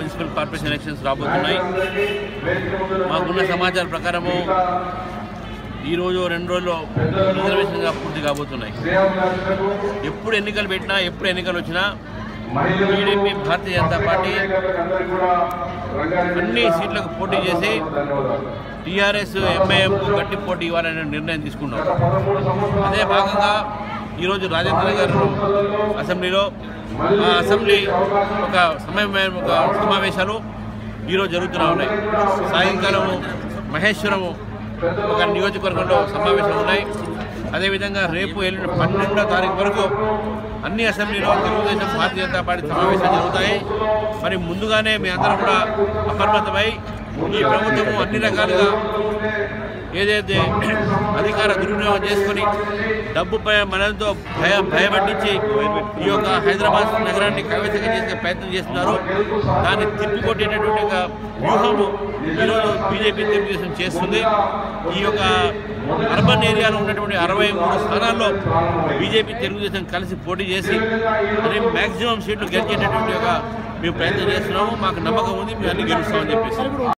municipal corporation elections రాబోతున్నాయి మాకున్న సమాచారం ప్రకారము ఈ రోజు రెండు రోజుల్లో రిజర్వేషన్గా పూర్తి కాబోతున్నాయి ఎప్పుడు ఎన్నికలు పెట్టినా ఎప్పుడు ఎన్నికలు వచ్చినా టీడీపీ భారతీయ జనతా పార్టీ అన్ని సీట్లకు పోటీ చేసి టీఆర్ఎస్ ఎంఐఎంకు గట్టి పోటీ ఇవ్వాలనే నిర్ణయం తీసుకున్నాం అదే భాగంగా ఈరోజు రాజేంద్ర గారు అసెంబ్లీలో ఆ అసెంబ్లీ ఒక సమయం ఒక సమావేశాలు ఈరోజు జరుగుతూనే ఉన్నాయి సాయంకాలము మహేశ్వరము ఒక నియోజకవర్గంలో సమావేశాలు ఉన్నాయి అదేవిధంగా రేపు ఎల్లుండి పన్నెండో తారీఖు వరకు అన్ని అసెంబ్లీలో తెలుగుదేశం భారతీయ జనతా పార్టీ సమావేశాలు జరుగుతాయి మరి ముందుగానే మీ అందరూ కూడా అప్రమత్తమై ఈ ప్రభుత్వము అన్ని రకాలుగా ఏదైతే అధికార దుర్వినియోగం చేసుకొని డబ్బుపై మనతో భయ భయపట్టించి ఈ యొక్క హైదరాబాద్ నగరాన్ని కైవసం చేసే ప్రయత్నం చేస్తున్నారు దాన్ని తిప్పికొట్టేటటువంటి ఒక వ్యూహము ఈరోజు బీజేపీ తెలుగుదేశం చేస్తుంది ఈ యొక్క అర్బన్ ఏరియాలో ఉన్నటువంటి అరవై మూడు స్థానాల్లో బీజేపీ తెలుగుదేశం కలిసి పోటీ చేసి మరి మ్యాక్సిమం సీట్లు గెలిచేటటువంటి ఒక మేము ప్రయత్నం చేస్తున్నాము మాకు నమ్మకం ఉంది మేము అన్ని గెలుస్తామని చెప్పేసి